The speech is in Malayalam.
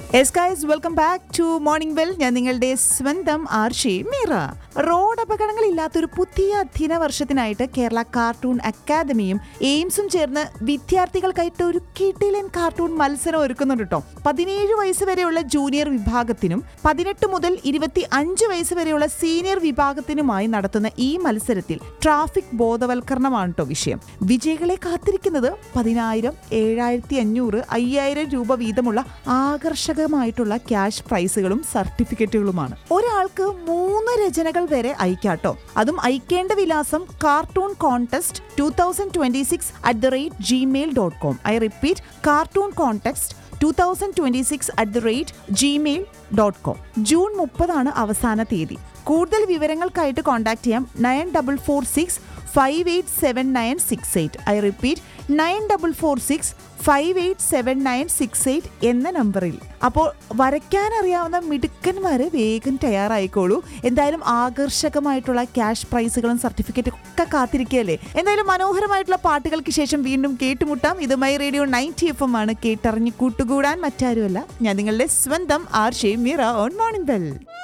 S guys welcome back to morning well ഞാൻ നിങ്ങളുടെ സ്വന്തം ആർഷി മീറ റോഡ് അപകടങ്ങളില്ലാത്തൊരു പുതിയ അധ്യയന വർഷത്തിനായിട്ട് കേരള കാർട്ടൂൺ അക്കാദമിയും എയിംസും ചേർന്ന് വിദ്യാർത്ഥികൾക്കായിട്ട് ഒരു കിടിലൻ കാർട്ടൂൺ മത്സരം ഒരുക്കുന്നുണ്ട് കേട്ടോ പതിനേഴ് വയസ്സ് വരെയുള്ള ജൂനിയർ വിഭാഗത്തിനും പതിനെട്ട് മുതൽ ഇരുപത്തി അഞ്ച് വയസ്സ് വരെയുള്ള സീനിയർ വിഭാഗത്തിനുമായി നടത്തുന്ന ഈ മത്സരത്തിൽ ട്രാഫിക് ബോധവൽക്കരണമാണ് കേട്ടോ വിഷയം വിജയികളെ കാത്തിരിക്കുന്നത് പതിനായിരം ഏഴായിരത്തി അഞ്ഞൂറ് അയ്യായിരം രൂപ വീതമുള്ള ആകർഷകമായിട്ടുള്ള ക്യാഷ് പ്രൈസുകളും സർട്ടിഫിക്കറ്റുകളുമാണ് ഒരാൾക്ക് മൂന്ന് രചനകൾ വരെ അയക്കാട്ടോ അതും അയക്കേണ്ട വിലാസം cartoon contest two thousand twenty six at the rate Gmail dot com I repeat cartoon contest two thousand twenty six at the rate Gmail dot com June മുപ്പതാണ് അവസാന തീയതി കൂടുതൽ വിവരങ്ങൾക്കായിട്ട് കോൺടാക്ട് ചെയ്യാം nine double four six five eight seven nine six eight I repeat nine double four six five eight seven nine six eight എന്ന നമ്പറിൽ അപ്പോൾ വരയ്ക്കാൻ അറിയാവുന്ന മിടുക്കന്മാർ വേഗം തയ്യാറായിക്കോളൂ എന്തായാലും ആകർഷകമായിട്ടുള്ള ക്യാഷ് പ്രൈസുകളും സർട്ടിഫിക്കറ്റും ഒക്കെ കാത്തിരിക്കുകയല്ലേ എന്തായാലും മനോഹരമായിട്ടുള്ള പാട്ടുകൾക്ക് ശേഷം വീണ്ടും കേട്ടുമുട്ടാം ഇത് my radio ninety F M ആണ് കേട്ടറിഞ്ഞ് കൂട്ടുകൂടാൻ മറ്റാരുമല്ല ഞാൻ നിങ്ങളുടെ സ്വന്തം ആർ ഷേ മീറ ഓൺ മോർണിംഗ് ബെൽ